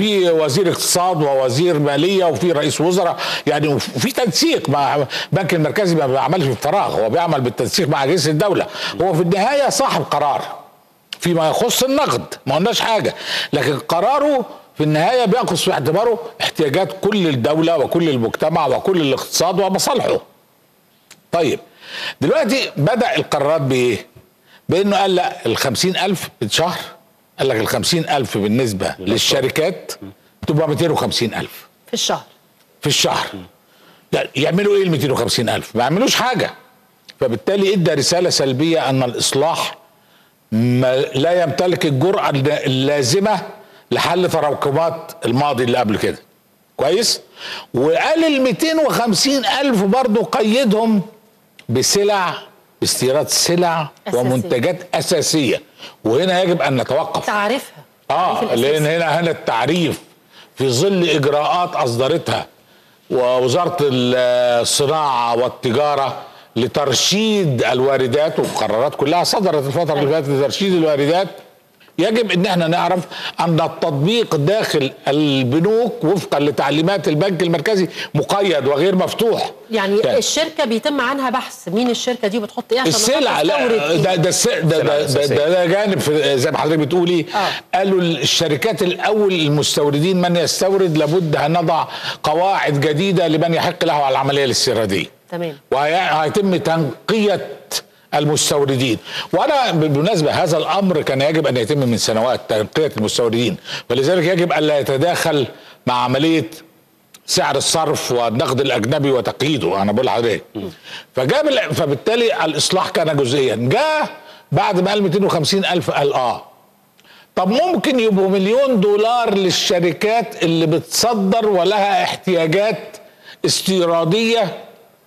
في وزير اقتصاد ووزير ماليه وفي رئيس وزراء يعني وفي تنسيق مع البنك المركزي ما بيعملش بالفراغ هو بيعمل بالتنسيق مع اجهزه الدوله هو في النهايه صاحب قرار فيما يخص النقد ما قلناش حاجه لكن قراره في النهايه بياخذ في اعتباره احتياجات كل الدوله وكل المجتمع وكل الاقتصاد ومصالحه طيب دلوقتي بدا القرارات بايه بانه قال لا ال 50000 بالشهر قال لك ال 50000 بالنسبه للشركات تبقى 250000 في الشهر في الشهر لا يعملوا ايه ال 250000 ما يعملوش حاجه فبالتالي ادى رساله سلبيه ان الاصلاح ما لا يمتلك الجرأة اللازمة لحل تراكمات الماضي اللي قبل كده كويس وقال ال 250 ألف برضه قيدهم بسلع استيراد سلع أساسية. ومنتجات أساسية وهنا يجب أن نتوقف تعرفها اه تعريف لان الأساسي. هنا هنا التعريف في ظل اجراءات اصدرتها ووزاره الصناعه والتجاره لترشيد الواردات والقرارات كلها صدرت الفتره اللي فاتت لترشيد الواردات يجب ان احنا نعرف ان التطبيق داخل البنوك وفقا لتعليمات البنك المركزي مقيد وغير مفتوح يعني يعني الشركه بيتم عنها بحث مين الشركه دي وبتحط ايه عشان السلع تستورد لا إيه؟ ده ده الس- ده ده, ده, الأساسية. ده, ده جانب في- زي ما حضرتك بتقولي آه. قالوا الشركات الاول المستوردين من يستورد لابد ان نضع قواعد جديده لمن يحق له على العمليه الاستيراديه تمام وهيتم تنقيه المستوردين وانا بالمناسبه هذا الامر كان يجب ان يتم من سنوات تنقيه المستوردين ولذلك يجب ان لا يتداخل مع عمليه سعر الصرف والنقد الاجنبي وتقييده انا بقول لحضرتك فجاب ال- فبالتالي الاصلاح كان جزئيا جاء بعد ما قال 250 الف قال اه طب ممكن يبقوا مليون دولار للشركات اللي بتصدر ولها احتياجات استيراديه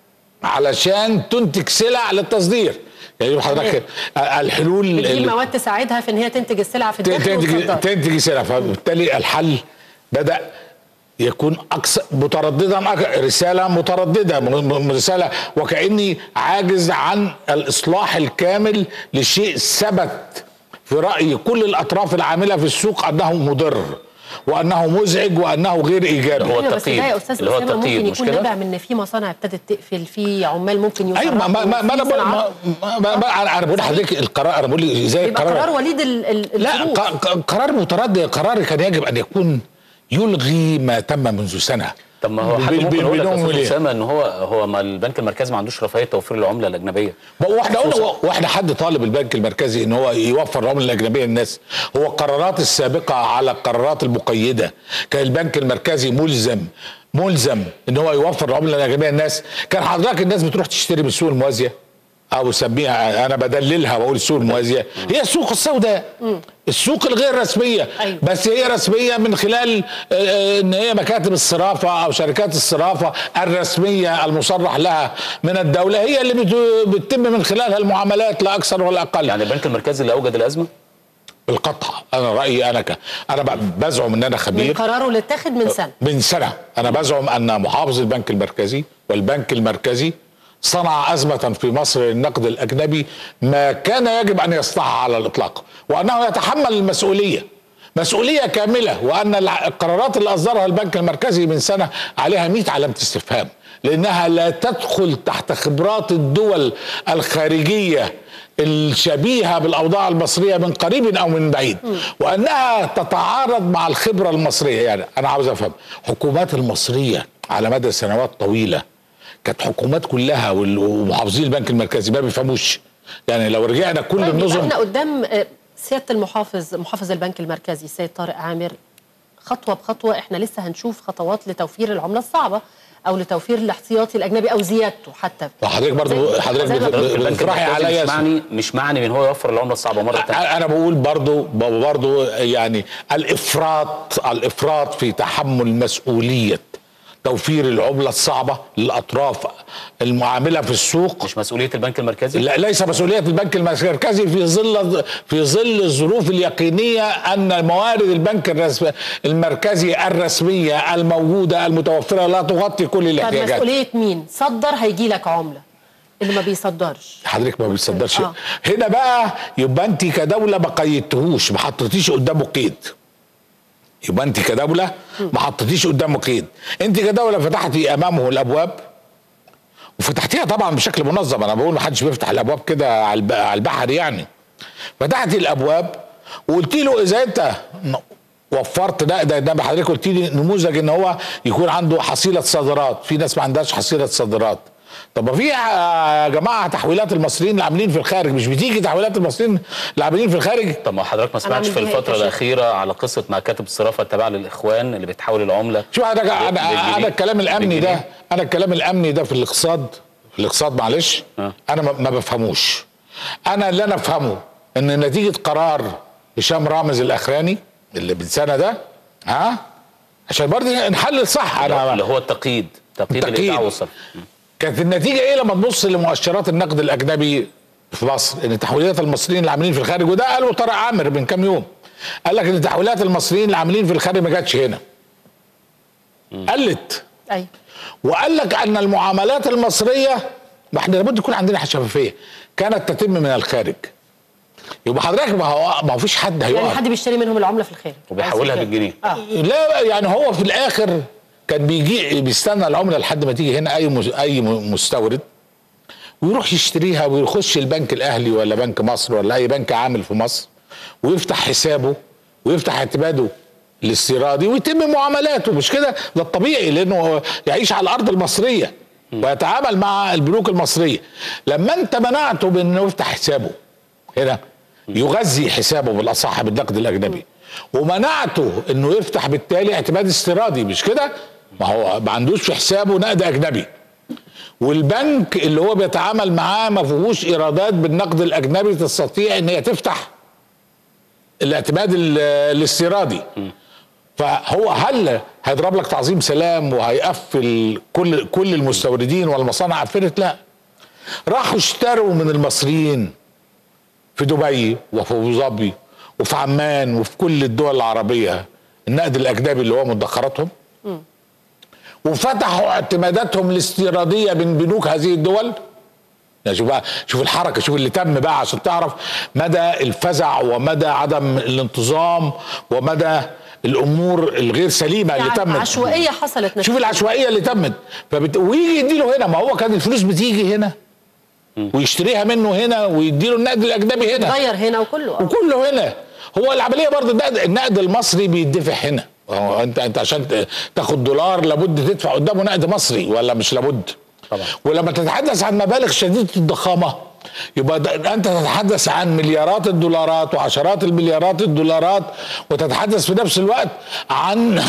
علشان تنتج سلع للتصدير يعني حضرتك الحلول بتجيب اللي- مواد تساعدها في ان هي تنتج السلع في الداخل تنتج وتصدرها تنتج سلع فبالتالي الحل بدا يكون اكثر مترددا أك- رساله متردده م- م- رساله وكاني عاجز عن الاصلاح الكامل لشيء ثبت في راي كل الاطراف العامله في السوق انه مضر وانه مزعج وانه غير ايجابي هو أيوة، بس ده التقييد. يا استاذ اللي هو اسامه التقييد، ممكن مش يكون كده؟ نابع من ان في مصانع ابتدت تقفل في عمال ممكن ايوه ما ما ما, ما انا في بقول صناعات. ما ما ما انا أنا بقول لحضرتك القرار انا بقول زي يبقى القرار قرار وليد ال- ال- لا الظروف. ق- ق- قرار متردد قرار كان يجب ان يكون يلغي ما تم منذ سنه طب ما هو حد بال- ممكن بال- يقول لك يا بدون استاذ وليه. اسامه ان هو هو ما البنك المركزي ما عندوش رفاهيه توفير العمله الاجنبيه واحنا قلنا خصوصاً. واحنا حد طالب البنك المركزي ان هو يوفر العمله الاجنبيه للناس هو القرارات السابقه على القرارات المقيده كان البنك المركزي ملزم ملزم ان هو يوفر العمله الاجنبيه للناس كان حضرتك الناس بتروح تشتري من السوق الموازيه او سميها انا بدللها واقول السوق الموازيه هي السوق السوداء السوق الغير رسميه أيوة. بس هي رسميه من خلال آه، آه، ان هي مكاتب الصرافه او شركات الصرافه الرسميه المصرح لها من الدوله هي اللي بت- بتتم من خلالها المعاملات لا اكثر ولا اقل يعني البنك المركزي اللي اوجد الازمه بالقطع انا رايي انا ك... انا ب- بزعم ان انا من خبير قراره اللي اتاخد من سنه من سنه انا بزعم ان محافظ البنك المركزي والبنك المركزي صنع أزمة في مصر للنقد الأجنبي ما كان يجب أن يصنعها على الإطلاق وأنه يتحمل المسؤولية مسؤولية كاملة وأن الع- القرارات اللي أصدرها البنك المركزي من سنة عليها 100 علامة استفهام لأنها لا تدخل تحت خبرات الدول الخارجية الشبيهة بالأوضاع المصرية من قريب أو من بعيد وأنها تتعارض مع الخبرة المصرية يعني أنا عاوز أفهم حكومات المصرية على مدى سنوات طويلة كانت حكومات كلها وال- ومحافظين البنك المركزي ما بيفهموش يعني لو رجعنا كل طيب يبقى النظم احنا قدام آه، سياده المحافظ محافظ البنك المركزي السيد طارق عامر خطوه بخطوه احنا لسه هنشوف خطوات لتوفير العمله الصعبه او لتوفير الاحتياطي الاجنبي او زيادته حتى وحضرتك برضو زي- حضرتك زي ما بت- بقول. بت- البنك بتطرحي المركزي عليا مش معني مش معني ان هو يوفر العمله الصعبه مره ثانيه انا بقول برضو برضو يعني الافراط الافراط في تحمل مسؤوليه توفير العمله الصعبه للاطراف المعامله في السوق مش مسؤوليه البنك المركزي لا ليس مسؤوليه البنك المركزي في ظل في ظل الظروف اليقينيه ان موارد البنك الرسمي المركزي الرسميه الموجوده المتوفره لا تغطي كل طب الاحتياجات مسؤوليه مين صدر هيجي لك عمله اللي ما بيصدرش حضرتك ما بتصدرش آه. هنا بقى يبقى انت كدوله ما قيدتهوش ما حطيتيش قدامه قيد يبقى انت كدوله ما حطيتيش قدامه قيد انت كدوله فتحتي امامه الابواب وفتحتيها طبعا بشكل منظم انا بقول ما حدش بيفتح الابواب كده على الب- على البحر يعني فتحتي الابواب وقلت له اذا انت م- وفرت ده ده ده حضرتك قلت لي نموذج ان هو يكون عنده حصيله صادرات في ناس ما عندهاش حصيله صادرات طب ما في يا جماعه تحويلات المصريين اللي عاملين في الخارج مش بتيجي تحويلات المصريين اللي عاملين في الخارج طب ما حضرتك ما سمعتش عامل في بيها الفتره إيه؟ الاخيره على قصه مكاتب الصرافه التابعه للاخوان اللي بتحول العمله شوف انا انا بالجنيه. انا الكلام الامني ده بالجنيه. انا الكلام الامني ده في الاقتصاد في الاقتصاد معلش آه. انا ما ما بفهموش انا اللي انا افهمه ان نتيجه قرار هشام رامز الاخراني اللي من سنه ده ها عشان برضه نحلل صح انا اللي هو التقييد تقييد التقييد. الايداع والصرف كانت النتيجه ايه لما تبص لمؤشرات النقد الاجنبي في مصر ان تحويلات المصريين اللي عاملين في الخارج وده قاله طارق عامر من كام يوم قال لك ان تحويلات المصريين اللي عاملين في الخارج ما جاتش هنا قلت ايوه وقال لك ان المعاملات المصريه ما احنا لابد يكون عندنا شفافيه كانت تتم من الخارج يبقى حضرتك ما هو ما هو فيش حد يعني هيقف حد بيشتري منهم العمله في الخارج وبيحولها قصدي كده. بالجنيه. اه لا يعني هو في الاخر كان بيجي بيستنى العمله لحد ما تيجي هنا اي مس- اي م- مستورد ويروح يشتريها ويخش البنك الاهلي ولا بنك مصر ولا اي بنك عامل في مصر ويفتح حسابه ويفتح اعتماده الاستيرادي ويتم معاملاته مش كده ده الطبيعي لانه يعيش على الارض المصريه ويتعامل مع البنوك المصريه لما انت منعته بانه يفتح حسابه هنا يغذي حسابه بالاصح بالنقد الاجنبي ومنعته انه يفتح بالتالي اعتماد استيرادي مش كده ما هو ما عندوش في حسابه نقد اجنبي والبنك اللي هو بيتعامل معاه ما فيهوش ايرادات بالنقد الاجنبي تستطيع ان هي تفتح الاعتماد ال- الاستيرادي فهو هل هيضرب لك تعظيم سلام وهيقفل كل كل المستوردين والمصانع قفلت لا راحوا اشتروا من المصريين في دبي وفي ابو ظبي وفي عمان وفي كل الدول العربيه النقد الاجنبي اللي هو مدخراتهم وفتحوا اعتماداتهم الاستيراديه من بنوك هذه الدول يعني شوف بقى شوف الحركه شوف اللي تم بقى عشان تعرف مدى الفزع ومدى عدم الانتظام ومدى الامور الغير سليمه اللي يعني تمت عشوائيه حصلت شوف نتيجة. العشوائيه اللي تمت فبت... ويجي يديله هنا ما هو كان الفلوس بتيجي هنا ويشتريها منه هنا ويديله النقد الاجنبي هنا غير هنا وكله آه. وكله هنا هو العمليه برضه النقد, النقد المصري بيدفع هنا هو انت انت عشان ت- تاخد دولار لابد تدفع قدامه نقد مصري ولا مش لابد طبعا. ولما تتحدث عن مبالغ شديده الضخامه يبقى ده انت تتحدث عن مليارات الدولارات وعشرات المليارات الدولارات وتتحدث في نفس الوقت عن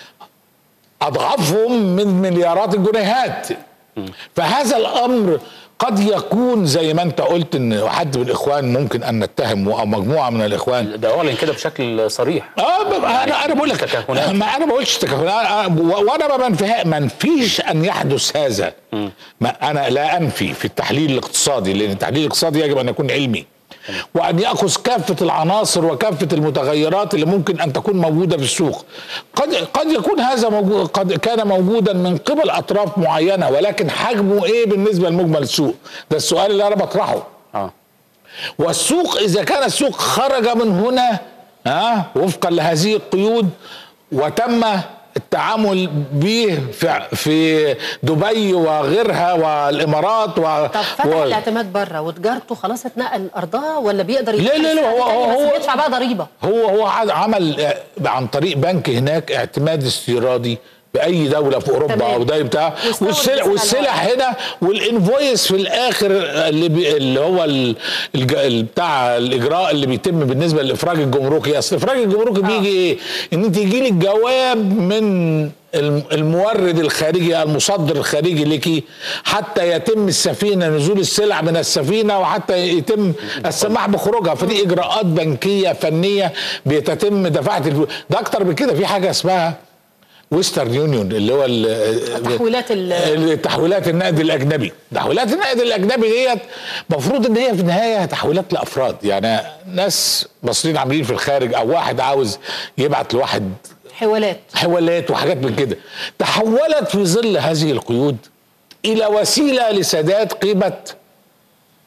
اضعافهم من مليارات الجنيهات فهذا الامر قد يكون زي ما انت قلت ان حد من الاخوان ممكن ان نتهم او مجموعه من الاخوان ده اعلن كده بشكل صريح اه ب- انا انا بقول لك تكهنات. ما انا ما بقولش تكهنات أنا- و- وانا ما بنفيها ما انفيش ان يحدث هذا ما انا لا انفي في التحليل الاقتصادي لان التحليل الاقتصادي يجب ان يكون علمي وان ياخذ كافه العناصر وكافه المتغيرات اللي ممكن ان تكون موجوده في السوق قد قد يكون هذا موجود قد كان موجودا من قبل اطراف معينه ولكن حجمه ايه بالنسبه لمجمل السوق ده السؤال اللي انا بطرحه اه والسوق اذا كان السوق خرج من هنا ها وفقا لهذه القيود وتم التعامل به في في دبي وغيرها والامارات و طب فتح و- الاعتماد بره وتجارته خلاص اتنقل ارضها ولا بيقدر لا، لا، لا، هو- يدفع هو- بس هو- بيدفع بقى ضريبه هو هو عاد- عمل آه، عن طريق بنك هناك اعتماد استيرادي باي دوله في اوروبا تمام. او ده بتاع واستورد والسلع بسعر والسلع هنا والانفويس في الاخر اللي بي اللي هو ال- الج- ال- بتاع الاجراء اللي بيتم بالنسبه للافراج الجمركي اصل الافراج الجمركي بيجي ايه؟ ان انت يجي لك جواب من الم- المورد الخارجي المصدر الخارجي لك حتى يتم السفينه نزول السلع من السفينه وحتى يتم السماح بخروجها فدي اجراءات بنكيه فنيه بتتم دفعت الفلوس ده اكتر من كده في حاجه اسمها ويسترن يونيون اللي هو ال- تحويلات ال- تحويلات النقد الاجنبي تحويلات النقد الاجنبي ديت المفروض ان هي في النهايه تحويلات لافراد يعني ناس مصريين عاملين في الخارج او واحد عاوز يبعت لواحد حوالات حوالات وحاجات من كده تحولت في ظل هذه القيود الى وسيله لسداد قيمه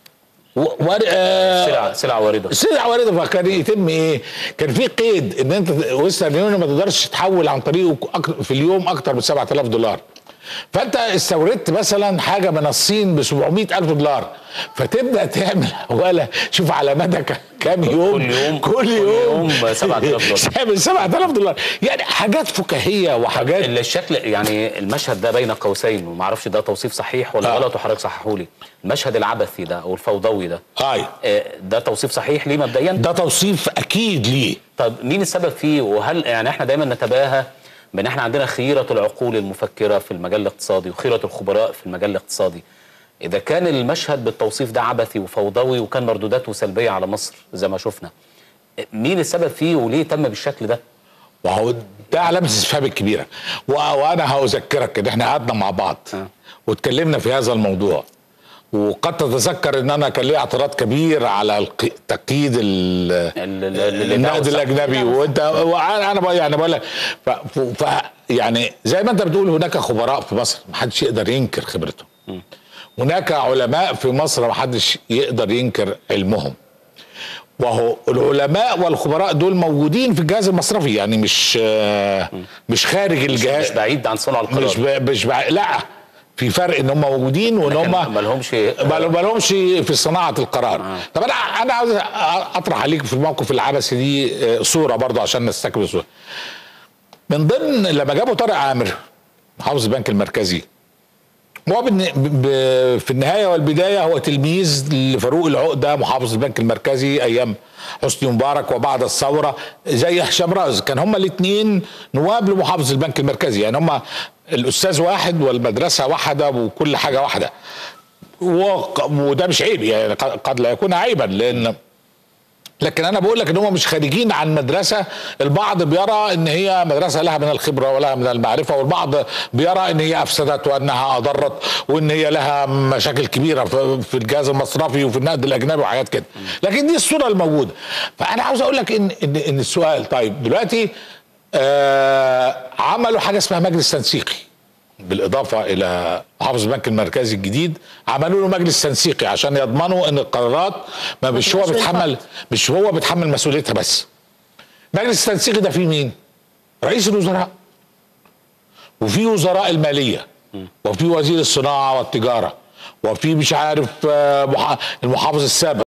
و... و... آه... سلع سلع وارده سلع وارده فكان يتم ايه؟ كان في قيد ان انت ويسترن يونيون ما تقدرش تحول عن طريقه أك- في اليوم اكتر من 7000 دولار. فانت استوردت مثلا حاجه من الصين ب 700 الف دولار فتبدا تعمل ولا شوف على مدى ك- كام يوم كل يوم- كل كل يوم يوم 7000 دولار. تعمل 7000 دولار يعني حاجات فكاهيه وحاجات الشكل يعني المشهد ده بين قوسين وما اعرفش ده توصيف صحيح ولا آه. غلط وحضرتك صححوا لي المشهد العبثي ده او الفوضوي ده هاي آه، ده توصيف صحيح ليه مبدئيا ده توصيف اكيد ليه طب مين السبب فيه وهل يعني احنا دايما نتباهى بان احنا عندنا خيره العقول المفكره في المجال الاقتصادي وخيره الخبراء في المجال الاقتصادي اذا كان المشهد بالتوصيف ده عبثي وفوضوي وكان مردوداته سلبيه على مصر زي ما شفنا مين السبب فيه وليه تم بالشكل ده وهو ده علامه الاستفهام الكبيره و- وانا هذكرك ان احنا قعدنا مع بعض آه. واتكلمنا في هذا الموضوع وقد تتذكر ان انا كان لي اعتراض كبير على الق- تقييد ال- ال- ال- ال- النقد الإيداع الاجنبي وانت وانا انا بقى- يعني بقول لك ف, ف, ف يعني زي ما انت بتقول هناك خبراء في مصر ما حدش يقدر ينكر خبرتهم هناك علماء في مصر ما حدش يقدر ينكر علمهم وهو العلماء والخبراء دول موجودين في الجهاز المصرفي يعني مش آه، مش خارج الجهاز مش بعيد عن صنع القرار مش ب... مش ب... لا في فرق ان هم موجودين وان لكن هم ما لهمش ما ما لهمش في صناعه القرار طب انا انا عاوز اطرح عليك في الموقف العبثي دي آه، صوره برضه عشان نستكمل الصوره من ضمن لما جابوا طارق عامر محافظ البنك المركزي هو بالن- ب... ب... في النهايه والبدايه هو تلميذ لفاروق العقده محافظ البنك المركزي ايام حسني مبارك وبعد الثوره زي هشام راز كان هما الاثنين نواب لمحافظ البنك المركزي يعني هما الاستاذ واحد والمدرسه واحده وكل حاجه واحده وق- وده مش عيب يعني قد قد لا يكون عيبا لان لكن انا بقول لك ان هم مش خارجين عن مدرسه البعض بيرى ان هي مدرسه لها من الخبره ولها من المعرفه والبعض بيرى ان هي افسدت وانها اضرت وان هي لها مشاكل كبيره في في الجهاز المصرفي وفي النقد الاجنبي وحاجات كده لكن دي الصوره الموجوده فانا عاوز اقول لك ان ان, إن السؤال طيب دلوقتي آه عملوا حاجه اسمها مجلس تنسيقي بالاضافه الى محافظ البنك المركزي الجديد عملوا له مجلس تنسيقي عشان يضمنوا ان القرارات ما مش هو تبقاش بيتحمل بالفرد. مش هو بيتحمل مسؤوليتها بس مجلس التنسيقي ده فيه مين رئيس الوزراء وفي وزراء الماليه وفي وزير الصناعه والتجاره وفي مش عارف آه، محا- المحافظ السابق